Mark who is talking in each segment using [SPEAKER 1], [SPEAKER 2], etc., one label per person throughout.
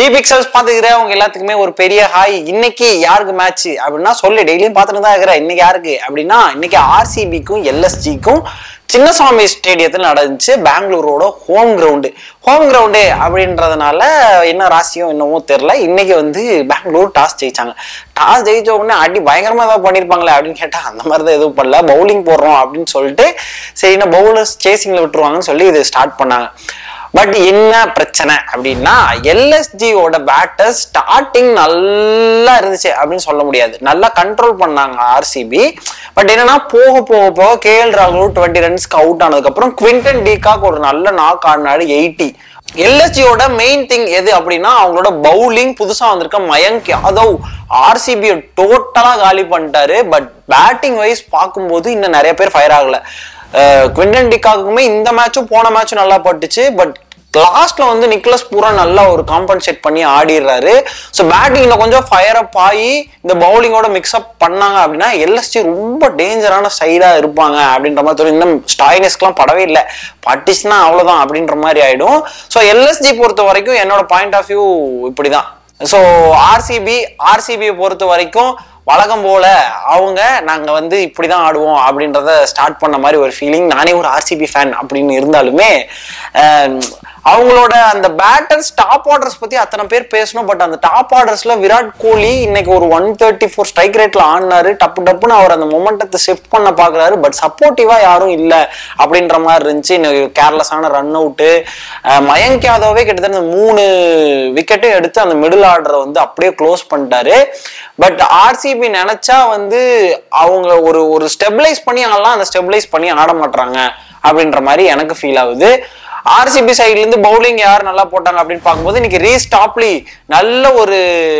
[SPEAKER 1] we pixels பாத்துக்கிற அவங்க எல்லாத்துக்குமே ஒரு பெரிய ஹாய் இன்னைக்கு யாருக்கு மேட்ச் அப்படின்னா சொல்லு டெய்லியும் பார்த்துட்டு தான் இருக்கிறேன் இன்னைக்கு யாருக்கு அப்படின்னா இன்னைக்கு ஆர்சிபிக்கும் எல்எஸ்ஜிக்கும் சின்னசாமி ஸ்டேடியத்தில் நடந்துச்சு பெங்களூரோட ஹோம் கிரவுண்டு ஹோம் கிரவுண்டு அப்படின்றதுனால என்ன ராசியோ என்னவோ தெரில இன்னைக்கு வந்து பெங்களூர் டாஸ் ஜெயிச்சாங்க டாஸ் ஜெயிச்ச உடனே அடி பயங்கரமா ஏதாவது பண்ணியிருப்பாங்களே அப்படின்னு கேட்டால் அந்த மாதிரி தான் எதுவும் பண்ணல பவுலிங் போடுறோம் அப்படின்னு சொல்லிட்டு சரின்னா பவுலர்ஸ் சேசிங்ல விட்டுருவாங்கன்னு சொல்லி இது ஸ்டார்ட் பண்ணாங்க பட் என்ன பிரச்சனை அப்படின்னா எல்எஸ்ஜியோட பேட்டர் ஸ்டார்டிங் நல்லா இருந்துச்சு அப்படின்னு சொல்ல முடியாது நல்லா கண்ட்ரோல் பண்ணாங்க ஆர்சிபி பட் என்னன்னா போக போக போக கேஎல் ராகுல் டுவெண்ட்டி ரன்ஸ்க்கு அவுட் ஆனதுக்கப்புறம் குவிண்டன் டீகாக் ஒரு நல்ல நாக் ஆடினாரு எயிட்டி எல்எஸ்ஜியோட மெயின் திங் எது அப்படின்னா அவங்களோட பவுலிங் புதுசா வந்திருக்க மயங்க் யாதவ் ஆர்சிபியை டோட்டலா காலி பண்ணிட்டாரு பட் பேட்டிங் வைஸ் பார்க்கும்போது இன்னும் நிறைய பேர் ஃபயர் ஆகல குவிண்டன் டிகாக்குமே இந்த மேட்சும் போன மேட்சும் நல்லா பட்டுச்சு பட் லாஸ்ட்ல வந்து நிக்லஸ் பூரா நல்லா ஒரு காம்பன்சேட் பண்ணி ஆடிடுறாரு ஸோ பேட்டிங்ல கொஞ்சம் ஃபயர் அப் ஆகி இந்த பவுலிங்கோட மிக்ஸ் அப் பண்ணாங்க அப்படின்னா எல்எஸ்டி ரொம்ப டேஞ்சரான சைடா இருப்பாங்க அப்படின்ற மாதிரி தோணும் இன்னும் ஸ்டாயினஸ்க்குலாம் படவே இல்லை பட்டுச்சுன்னா அவ்வளவுதான் அப்படின்ற மாதிரி ஆயிடும் ஸோ எல்எஸ்ஜி பொறுத்த வரைக்கும் என்னோட பாயிண்ட் ஆஃப் வியூ இப்படிதான் ஸோ ஆர்சிபி ஆர்சிபியை பொறுத்த வரைக்கும் வழக்கம் போல அவங்க நாங்க வந்து இப்படிதான் ஆடுவோம் அப்படின்றத ஸ்டார்ட் பண்ண மாதிரி ஒரு ஃபீலிங் நானே ஒரு ஆர்சிபி ஃபேன் அப்படின்னு இருந்தாலுமே அஹ், அவங்களோட அந்த பேட்டர்ஸ் டாப் ஆர்டர்ஸ் பத்தி அத்தனை பேர் பேசணும் பட் அந்த டாப் ஆர்டர்ஸ்ல விராட் கோலி இன்னைக்கு ஒரு ஒன் தேர்ட்டி ஃபோர் ஸ்ட்ரைக் ரேட்ல ஆடினாரு டப்பு டப்புன்னு அவர் அந்த மொமெண்டத்தை ஷிஃப்ட் பண்ண பாக்குறாரு பட் சப்போர்ட்டிவா யாரும் இல்ல அப்படின்ற மாதிரி இருந்துச்சு கேர்லெஸ்ஸான ரன் அவுட்டு மயங்க் யாதவே கிட்டத்தட்ட மூணு விக்கெட்டும் எடுத்து அந்த மிடில் ஆர்டரை வந்து அப்படியே க்ளோஸ் பண்ணிட்டாரு பட் ஆர்சிபி நினைச்சா வந்து அவங்க ஒரு ஒரு ஸ்டெபிளைஸ் பண்ணி ஆடலாம் அந்த ஸ்டெபிளைஸ் பண்ணி ஆட மாட்டாங்க அப்படின்ற மாதிரி எனக்கு ஃபீல் ஆகுது ஆர்சிபி சைட்ல இருந்து பவுலிங் யார் நல்லா போட்டாங்க அப்படின்னு பார்க்கும்போது இன்னைக்கு ரீஸ் டாப்லி நல்ல ஒரு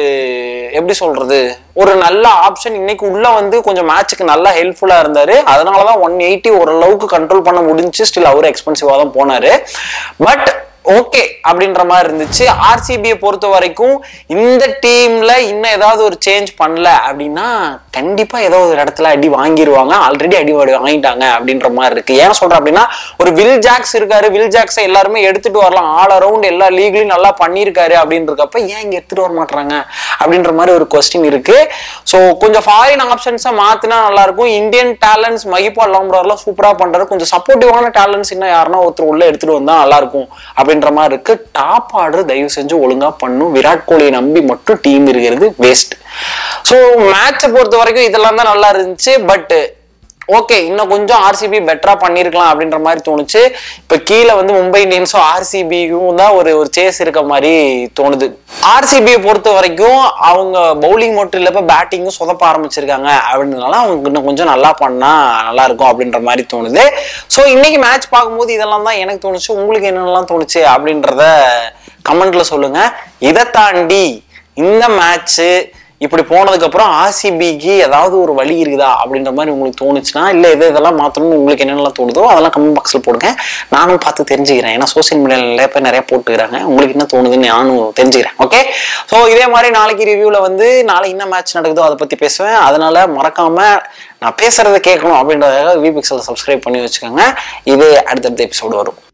[SPEAKER 1] எப்படி சொல்றது ஒரு நல்ல ஆப்ஷன் இன்னைக்கு உள்ள வந்து கொஞ்சம் மேட்சுக்கு நல்லா ஹெல்ப்ஃபுல்லா இருந்தாரு அதனாலதான் ஒன் எயிட்டி ஓரளவுக்கு கண்ட்ரோல் பண்ண முடிஞ்சு ஸ்டில் அவரு எக்ஸ்பென்சிவா தான் போனாரு பட் ஓகே அப்படின்ற மாதிரி இருந்துச்சு ஆர்சிபியை பொறுத்த வரைக்கும் இந்த டீம்ல இன்னும் ஏதாவது ஒரு சேஞ்ச் பண்ணல அப்படின்னா கண்டிப்பா ஏதோ ஒரு இடத்துல அடி வாங்கிடுவாங்க ஆல்ரெடி அடி வாடி வாங்கிட்டாங்க அப்படின்ற மாதிரி இருக்கு ஏன் சொல்றேன் அப்படின்னா ஒரு வில் ஜாக்ஸ் இருக்காரு வில் ஜாக்ஸை எல்லாருமே எடுத்துட்டு வரலாம் ஆல் அரவுண்ட் எல்லா லீக்லயும் நல்லா பண்ணியிருக்காரு அப்படின்னு இருக்கப்ப ஏன் இங்க எடுத்துட்டு வர மாட்டாங்க அப்படின்ற மாதிரி ஒரு கொஸ்டின் இருக்கு ஸோ கொஞ்சம் ஃபாரின் ஆப்ஷன்ஸை மாத்தினா நல்லா இருக்கும் இந்தியன் டேலண்ட்ஸ் மகிப்பா லாம்ப்ரார்லாம் சூப்பரா பண்றாரு கொஞ்சம் சப்போர்ட்டிவான டேலண்ட்ஸ் இன்னும் யாருன்னா ஒருத்தர் உள்ள எடுத்துட்டு வந்தா நல்லா இருக்கும் அப்படின்ற மாதிரி இருக்கு டாப் ஆர்டர் தயவு செஞ்சு ஒழுங்கா பண்ணும் விராட் கோலியை நம்பி மட்டும் டீம் இருக்கிறது வேஸ்ட் ஸோ மேட்சை பொறுத்த வரைக்கும் இதெல்லாம் தான் நல்லா இருந்துச்சு பட் ஓகே இன்னும் கொஞ்சம் ஆர்சிபி பெட்டரா பண்ணிருக்கலாம் அப்படின்ற மாதிரி தோணுச்சு இப்ப கீழே வந்து மும்பை இந்தியன்ஸும் ஆர்சிபிக்கும் தான் ஒரு ஒரு சேஸ் இருக்க மாதிரி தோணுது ஆர்சிபியை பொறுத்த வரைக்கும் அவங்க பவுலிங் மட்டும் இல்ல இப்ப பேட்டிங்கும் சொதப்ப ஆரம்பிச்சிருக்காங்க அப்படின்றதுனால அவங்க இன்னும் கொஞ்சம் நல்லா பண்ணா நல்லா இருக்கும் அப்படின்ற மாதிரி தோணுது ஸோ இன்னைக்கு மேட்ச் பார்க்கும்போது இதெல்லாம் தான் எனக்கு தோணுச்சு உங்களுக்கு என்னென்னலாம் தோணுச்சு அப்படின்றத கமெண்ட்ல சொல்லுங்க இதை தாண்டி இந்த மேட்ச்சு இப்படி போனதுக்கு அப்புறம் ஆர்சிபிக்கு ஏதாவது ஒரு வழி இருக்குதா அப்படின்ற மாதிரி உங்களுக்கு தோணுச்சுன்னா இல்ல எது இதெல்லாம் மாத்தணும்னு உங்களுக்கு என்னென்னலாம் தோணுதோ அதெல்லாம் கமெண்ட் பாக்ஸ்ல போடுங்க நானும் பார்த்து தெரிஞ்சுக்கிறேன் ஏன்னா சோசியல் மீடியால நிறைய பேர் நிறைய போட்டுக்கிறாங்க உங்களுக்கு என்ன தோணுதுன்னு நானும் தெரிஞ்சுக்கிறேன் ஓகே ஸோ இதே மாதிரி நாளைக்கு ரிவ்யூல வந்து நாளைக்கு என்ன மேட்ச் நடக்குதோ அதை பத்தி பேசுவேன் அதனால மறக்காம நான் பேசுறதை கேட்கணும் அப்படின்றதுக்காக வி பிக்சல் சப்ஸ்கிரைப் பண்ணி வச்சுக்கோங்க இதே அடுத்தடுத்த எபிசோடு வரும்